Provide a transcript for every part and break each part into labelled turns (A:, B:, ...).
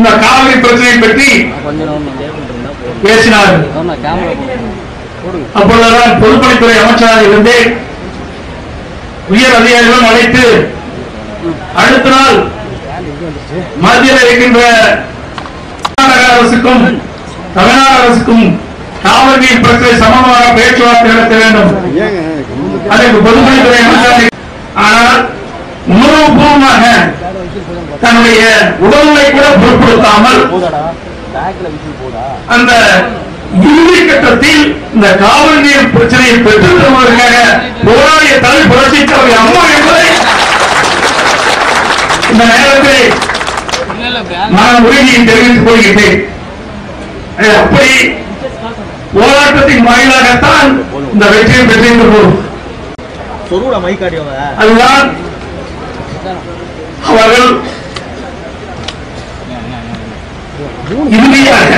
A: இந்த காவிரி பிரச்சனை பற்றி பேசினார் அப்பொழுதுதான் பொதுப்பணித்துறை அமைச்சராக இருந்து உயர் அதிகாரிகளும் அழைத்து அடுத்த நாள் மத்தியில் இருக்கின்ற கர்நாடக அரசுக்கும் தமிழ்நாடு அரசுக்கும் காவிரி நீர் பிரச்சனை சமமாக பேச்சுவார்த்தை நடத்த வேண்டும் அதற்கு பொதுப்பணித்துறை அமைச்சர் ஆனால் உணர்வுபூர்வமாக தன்னுடைய உடல்நிலை கூட பொருட்படுத்தாமல் அந்த இறுதி கட்டத்தில் இந்த காவல் நீர் பிரச்சனையை பெற்றுத் தருவதற்காக போராடிய தலை புரட்சி தலைவர் அம்மா என்பதை இந்த நேரத்தில் நான் உறுதியை தெரிவித்துக் கொள்கிறேன் அது அப்படி போராட்டத்தின் வாயிலாகத்தான் இந்த வெற்றியை பெற்றிருக்கிறோம்
B: சொருவிட மைக்காடியவங்க
A: அதுதான் அவர்கள் இறுதியாக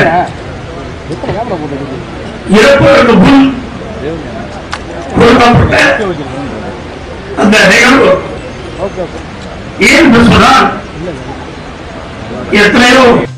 A: இறப்பதற்கு முன் கொடுக்கப்பட்ட அந்த நிகழ்வு ஏன் என்று சொன்னால் எத்தனையோ